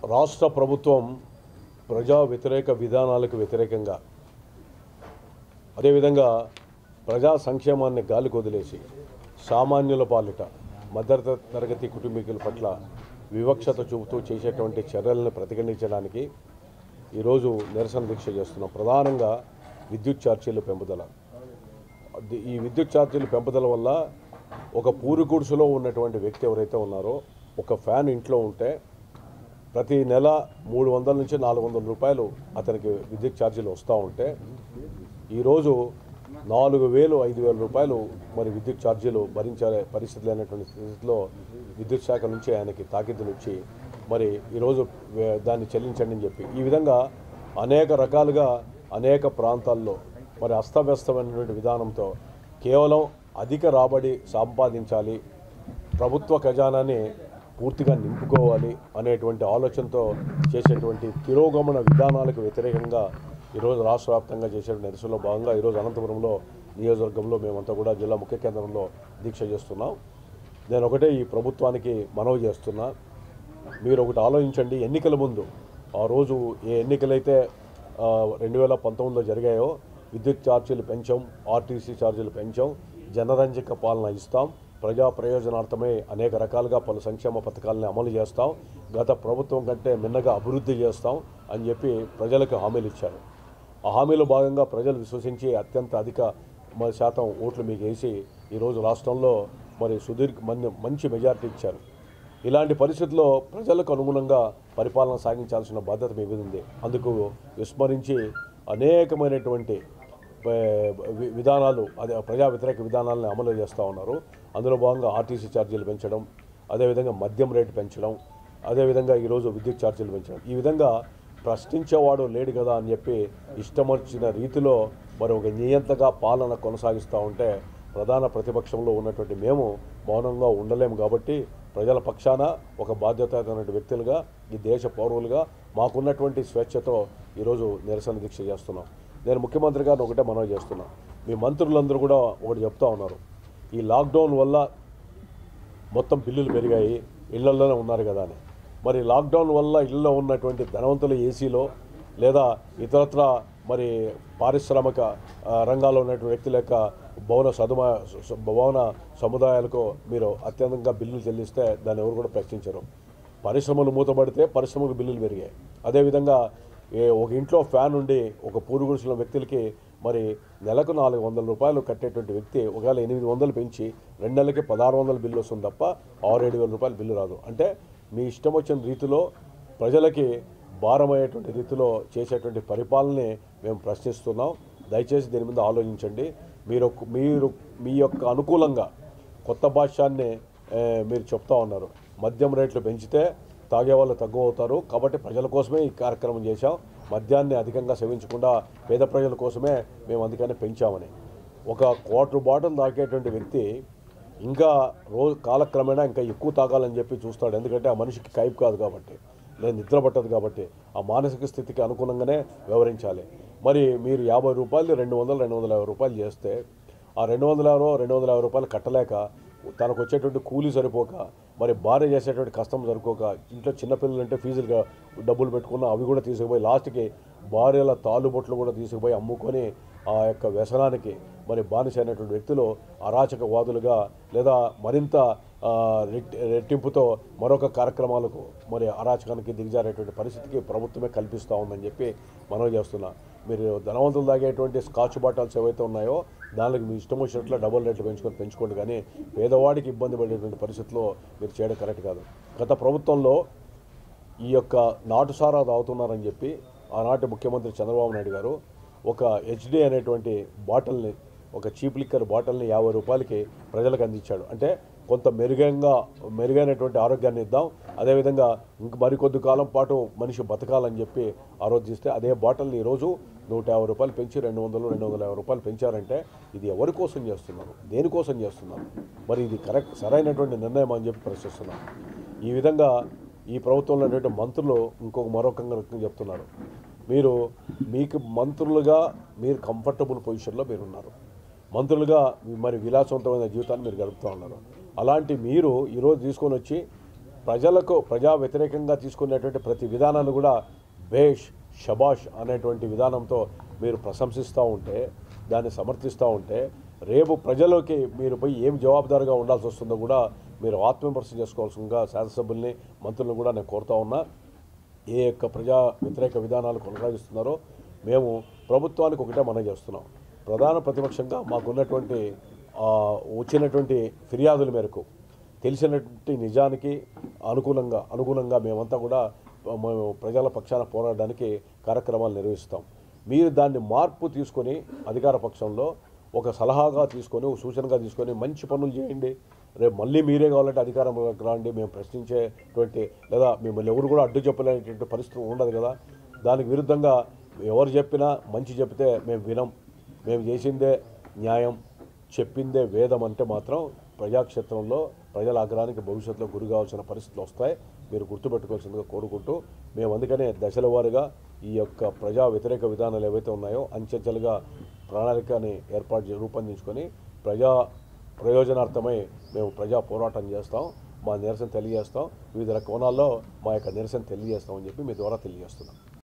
రాష్ట్ర ప్రభుత్వం ప్రజా వ్యతిరేక విధానాలకు వ్యతిరేకంగా అదేవిధంగా ప్రజా సంక్షేమాన్ని గాలికి వదిలేసి సామాన్యుల పాలిట మధ్య తరగతి కుటుంబీకుల పట్ల వివక్షత చూపుతూ చేసేటువంటి చర్యలను ప్రతిఘటించడానికి ఈరోజు నిరసన దీక్ష చేస్తున్నాం ప్రధానంగా విద్యుత్ ఛార్జీల పెంపుదల అది- ఈ విద్యుత్ ఛార్జీల పెంపుదల వల్ల ఒక పూరి గుడిసెలో ఉన్నటువంటి వ్యక్తి ఎవరైతే ఉన్నారో ఒక ఫ్యాన్ ఇంట్లో ఉంటే ప్రతి నెల మూడు వందల నుంచి నాలుగు వందల రూపాయలు అతనికి విద్యుత్ ఛార్జీలు వస్తూ ఉంటే ఈరోజు నాలుగు వేలు ఐదు వేల రూపాయలు మరి విద్యుత్ ఛార్జీలు భరించే పరిస్థితి లేనటువంటి స్థితిలో విద్యుత్ శాఖ నుంచి ఆయనకి తాకిద్దులు ఇచ్చి మరి ఈరోజు వే- దాన్ని చెల్లించండి అని చెప్పి ఈ విధంగా అనేక రకాలుగా అనేక ప్రాంతాల్లో మరి అస్తవ్యస్తమైనటువంటి విధానంతో కేవలం అధిక రాబడి సంపాదించాలి ప్రభుత్వ ఖజానాని పూర్తిగా నింపుకోవాలి అనేటువంటి ఆలోచనతో చేసేటువంటి తిరోగమన విధానాలకు వ్యతిరేకంగా ఈరోజు రాష్ట్ర వ్యాప్తంగా చేసే నిరసనలో భాగంగా ఈరోజు అనంతపురంలో నియోజకవర్గంలో మేమంతా కూడా జిల్లా ముఖ్య కేంద్రంలో దీక్ష చేస్తున్నాం నేను ఒకటే ఈ ప్రభుత్వానికి మనవి చేస్తున్నా మీరు ఒకటి ఆలోచించండి ఎన్నికల ముందు ఆ రోజు ఏ ఎన్నికలైతే ఆ, రెండు వేల పంతొమ్మిదిలో జరిగాయో విద్యుత్ ఛార్జీలు పెంచాం ఆర్టీసీ ఛార్జీలు పెంచాం జనరంజక పాలన ఇస్తాం ప్రజా ప్రయోజనార్థమై అనేక రకాలుగా పలు సంక్షేమ పథకాలను అమలు చేస్తాం గత ప్రభుత్వం కంటే మిన్నగా అభివృద్ధి చేస్తాం అని చెప్పి ప్రజలకు హామీలు ఇచ్చారు ఆ హామీలో భాగంగా ప్రజలు విశ్వసించి అత్యంత అధిక మ- శాతం ఓట్లు మీకు వేసి ఈరోజు రాష్ట్రంలో మరి సుదీర్ఘ మంది మంచి మెజారిటీ ఇచ్చారు ఇలాంటి పరిస్థితుల్లో ప్రజలకు అనుగుణంగా పరిపాలన సాగించాల్సిన బాధ్యత మీ మీద ఉంది అందుకు విస్మరించి అనేకమైనటువంటి ఏ, వి- విధానాలు అదే ప్రజా వ్యతిరేక విధానాలను అమలు చేస్తూ ఉన్నారు అందులో భాగంగా ఆర్టీసీ ఛార్జీలు పెంచడం అదేవిధంగా మద్యం రేటు పెంచడం అదేవిధంగా ఈరోజు విద్యుత్ ఛార్జీలు పెంచడం ఈ విధంగా ప్రశ్నించేవాడు లేడు కదా అని చెప్పి ఇష్టమొచ్చిన రీతిలో మరి ఒక నియంతగా పాలన కొనసాగిస్తూ ఉంటే ప్రధాన ప్రతిపక్షంలో ఉన్నటువంటి మేము మౌనంగా ఉండలేము కాబట్టి ప్రజల పక్షాన ఒక బాధ్యతమైనటువంటి వ్యక్తులుగా ఈ దేశ పౌరులుగా మాకున్నటువంటి స్వేచ్ఛతో ఈరోజు నిరసన దీక్ష చేస్తున్నాం నేను ముఖ్యమంత్రి గారిని ఒకటే మనవి చేస్తున్నా మీ మంత్రులందరూ కూడా ఒకటి చెప్తా ఉన్నారు ఈ లాక్డౌన్ వల్ల మొత్తం బిల్లులు పెరిగాయి ఇళ్లలోనే ఉన్నారు కదా అని మరి లాక్డౌన్ వల్ల ఇళ్ళలో ఉన్నటువంటి ధనవంతుల ఏసీలో లేదా ఇతరత్ర మరి పారిశ్రామిక ఆ, రంగాల్లో ఉన్నటువంటి వ్యక్తుల యొక్క భవన సదుమా స- భవన సముదాయాలకు మీరు అత్యంతంగా బిల్లులు చెల్లిస్తే దాన్ని ఎవరు కూడా ప్రశ్నించరు పరిశ్రమలు మూతపడితే పరిశ్రమలకు బిల్లులు పెరిగాయి అదేవిధంగా ఏ ఒక ఇంట్లో ఫ్యాన్ ఉండి ఒక పూరు గుడిసిన వ్యక్తులకి మరి నెలకు నాలుగు వందల రూపాయలు కట్టేటువంటి వ్యక్తి ఒకవేళ ఎనిమిది వందలు పెంచి రెండు నెలలకి పదహారు వందల బిల్లు వస్తుంది తప్ప ఆరు ఏడు వేల రూపాయలు బిల్లు రాదు అంటే మీ ఇష్టం వచ్చిన రీతిలో ప్రజలకి భారమయ్యేటువంటి రీతిలో చేసేటువంటి పరిపాలనని మేము ప్రశ్నిస్తున్నాం దయచేసి దీని మీద ఆలోచించండి మీరు మీరు మీ యొక్క అనుకూలంగా కొత్త భాష్యాన్ని ఏ, మీరు చెప్తా ఉన్నారు మద్యం రేట్లు పెంచితే తాగే వాళ్ళు తక్కువ అవుతారు కాబట్టి ప్రజల కోసమే ఈ కార్యక్రమం చేశాం మద్యాన్ని అధికంగా సేవించకుండా పేద ప్రజల కోసమే మేము అందుకని పెంచామని ఒక క్వార్టర్ బాటిల్ తాగేటువంటి వ్యక్తి ఇంకా రోజు కాలక్రమేణా ఇంకా ఎక్కువ తాగాలని చెప్పి చూస్తాడు ఎందుకంటే ఆ మనిషికి కైపు కాదు కాబట్టి లేదు నిద్ర పట్టదు కాబట్టి ఆ మానసిక స్థితికి అనుగుణంగానే వ్యవహరించాలి మరి మీరు యాభై రూపాయలు రెండు వందలు రెండు వందల యాభై రూపాయలు చేస్తే ఆ రెండు వందల యాభై రెండు వందల యాభై రూపాయలు కట్టలేక తనకు వచ్చేటువంటి కూలీ సరిపోక మరి భార్య చేసేటువంటి కష్టం సరిపోక ఇంట్లో చిన్నపిల్లలు అంటే ఫీజులుగా డబ్బులు పెట్టుకున్న అవి కూడా తీసుకుపోయి లాస్ట్కి భార్యల తాలుబొట్లు కూడా తీసుకుపోయి అమ్ముకొని ఆ యొక్క వ్యసనానికి మరి బానిసైనటువంటి వ్యక్తులు అరాచకవాదులుగా లేదా మరింత ఆ, రెట్టి రెట్టింపుతో మరొక కార్యక్రమాలకు మరి అరాచకానికి దిగజారేటువంటి పరిస్థితికి ప్రభుత్వమే కల్పిస్తూ ఉందని చెప్పి మనవి చేస్తున్నా మీరు ధనవంతులు తాగేటువంటి స్కాచ్ బాటిల్స్ ఏవైతే ఉన్నాయో దానికి మీ ఇష్టం వచ్చినట్లు డబుల్ రేట్లు పెంచుకొని పెంచుకోండి కానీ పేదవాడికి ఇబ్బంది పడేటువంటి పరిస్థితిలో మీరు చేయడం కరెక్ట్ కాదు గత ప్రభుత్వంలో ఈ యొక్క నాటుసారా తాగుతున్నారని చెప్పి ఆనాటి ముఖ్యమంత్రి చంద్రబాబు నాయుడు గారు ఒక హెచ్డి అనేటువంటి బాటిల్ని ఒక చీప్ లిక్కర్ బాటిల్ని యాభై రూపాయలకి ప్రజలకు అందించాడు అంటే కొంత మెరుగైన మెరుగైనటువంటి ఆరోగ్యాన్ని ఇద్దాం అదేవిధంగా ఇంక మరికొద్ది కాలం పాటు మనిషి బతకాలని చెప్పి ఆలోచిస్తే అదే బాటిల్ని ఈరోజు నూట యాభై రూపాయలు పెంచి రెండు వందలు రెండు వందల యాభై రూపాయలు పెంచారంటే ఇది ఎవరి కోసం చేస్తున్నారు దేనికోసం చేస్తున్నారు మరి ఇది కరెక్ట్ సరైనటువంటి నిర్ణయం అని చెప్పి ప్రశ్నిస్తున్నాను ఈ విధంగా ఈ ప్రభుత్వంలో ఉన్నటువంటి మంత్రులు ఇంకొక మరొక రకంగా చెప్తున్నారు మీరు మీకు మంత్రులుగా మీరు కంఫర్టబుల్ పొజిషన్లో మీరు ఉన్నారు మంత్రులుగా మరి విలాసవంతమైన జీవితాన్ని మీరు గడుపుతూ ఉన్నారు అలాంటి మీరు ఈరోజు తీసుకొని వచ్చి ప్రజలకు ప్రజా వ్యతిరేకంగా తీసుకునేటువంటి ప్రతి విధానాన్ని కూడా బేష్ షబాష్ అనేటువంటి విధానంతో మీరు ప్రశంసిస్తూ ఉంటే దాన్ని సమర్థిస్తూ ఉంటే రేపు ప్రజలకి మీరు పోయి ఏం జవాబుదారుగా ఉండాల్సి వస్తుందో కూడా మీరు ఆత్మవిమర్శ చేసుకోవాల్సిందిగా శాసనసభ్యుల్ని మంత్రులను కూడా నేను కోరుతా ఉన్నా ఏ యొక్క ప్రజా వ్యతిరేక విధానాలు కొనసాగిస్తున్నారో మేము ప్రభుత్వానికి ఒకటే మనం చేస్తున్నాం ప్రధాన ప్రతిపక్షంగా మాకున్నటువంటి ఆ, వచ్చినటువంటి ఫిర్యాదుల మేరకు తెలిసినటువంటి నిజానికి అనుకూలంగా అనుగుణంగా మేమంతా కూడా ఆ, మేము ప్రజల పక్షాన పోరాడడానికి కార్యక్రమాలు నిర్వహిస్తాం మీరు దాన్ని మార్పు తీసుకొని అధికార పక్షంలో ఒక సలహాగా తీసుకొని ఒక సూచనగా తీసుకొని మంచి పనులు చేయండి రేపు మళ్ళీ మీరే కావాలంటే అధికారంలోకి రాండి మేము ప్రశ్నించేటువంటి లేదా మిమ్మల్ని ఎవరు కూడా అడ్డు చెప్పలేనటువంటి పరిస్థితి ఉండదు కదా దానికి విరుద్ధంగా ఎవరు చెప్పినా మంచి చెప్తే మేము వినం మేము చేసిందే న్యాయం చెప్పిందే వేదం అంటే మాత్రం ప్రజాక్షేత్రంలో ప్రజల ఆగ్రహానికి భవిష్యత్తులో గురి కావాల్సిన పరిస్థితులు వస్తాయి మీరు గుర్తుపెట్టుకోవాల్సిందిగా కోరుకుంటూ మేము అందుకనే దశల వారీగా ఈ యొక్క ప్రజా వ్యతిరేక విధానాలు ఏవైతే ఉన్నాయో అంచెంచెలుగా ప్రణాళికని ఏర్పాటు చే- రూపొందించుకొని ప్రజా ప్రయోజనార్థమై మేము ప్రజా పోరాటం చేస్తాం మా నిరసన తెలియజేస్తాం వివిధ కోణాల్లో మా యొక్క నిరసన తెలియజేస్తామని చెప్పి మీ ద్వారా తెలియజేస్తున్నాం